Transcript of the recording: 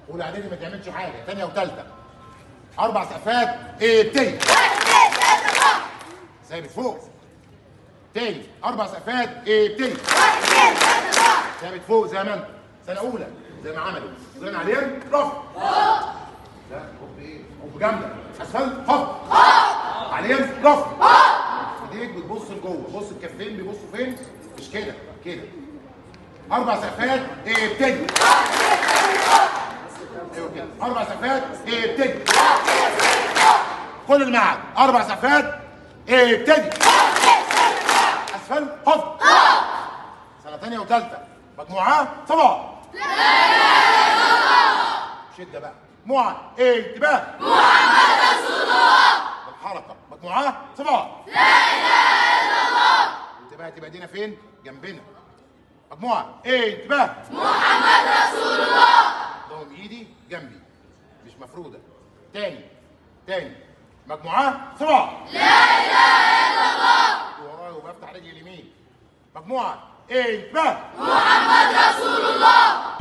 اولى اعدادي ما تعملش حاجه ثانيه وثالثه اربع سقفات ابتدي ثابت فوق تاني اربع سقفات ابتدي ثابت فوق زي ما انت سنه اولى زي ما عملوا زي عليهم رفع لا هوب ايه هوب جامده اسفل هوب عليهم رفع ايديك بتبص لجوه بص الكفين بيبصوا فين مش كده كده اربع سقفات ابتدي ايوه كده اربع سقفات ابتدي كل الميعاد اربع سقفات ابتدي اسفل هوب سنه ثانيه وثالثه مجموعه صباح شده بقى مجموعه انتباه محمد رسول الله بالحركه مجموعه صباح لا اله الا الله انتباه تبقى ايدينا فين جنبنا مجموعه انتباه محمد رسول الله ضم ايدي جنبي مش مفروده تاني تاني مجموعه صباح لا اله الا الله ورايا وبفتح رجلي اليمين مجموعه انتباه محمد رسول الله